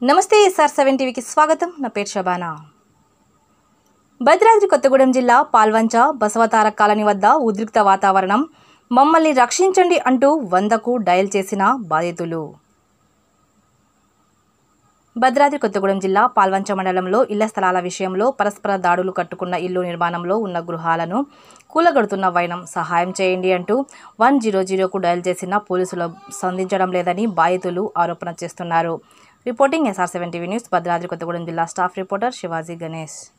నమస్తే SR seven టీవీకి స్వాగతం నా పేరు శబానా భద్రాద్రి కొత్తగూడెం జిల్లా పాల్వంచ బసవతార కాలనీ వద్ద ఉద్రిక్త వాతావరణం మమ్మల్ని రక్షించండి అంటూ వందకు డయల్ చేసిన బాధితులు భద్రాద్రి కొత్తగూడెం జిల్లా పాల్వంచ మండలంలో ఇళ్ల స్థలాల విషయంలో పరస్పర దాడులు కట్టుకున్న ఇల్లు నిర్మాణంలో ఉన్న గృహాలను కూలగొడుతున్న వైనం సహాయం చేయండి అంటూ వన్ జీరో జీరోకు డయల్ చేసిన పోలీసులు స్పందించడం లేదని బాధితులు ఆరోపణ చేస్తున్నారు reporting SR seven TV news Bhadradri Kothagudem జిల్లా స్టాఫ్ రిపోర్టర్ శివాజీ గణేష్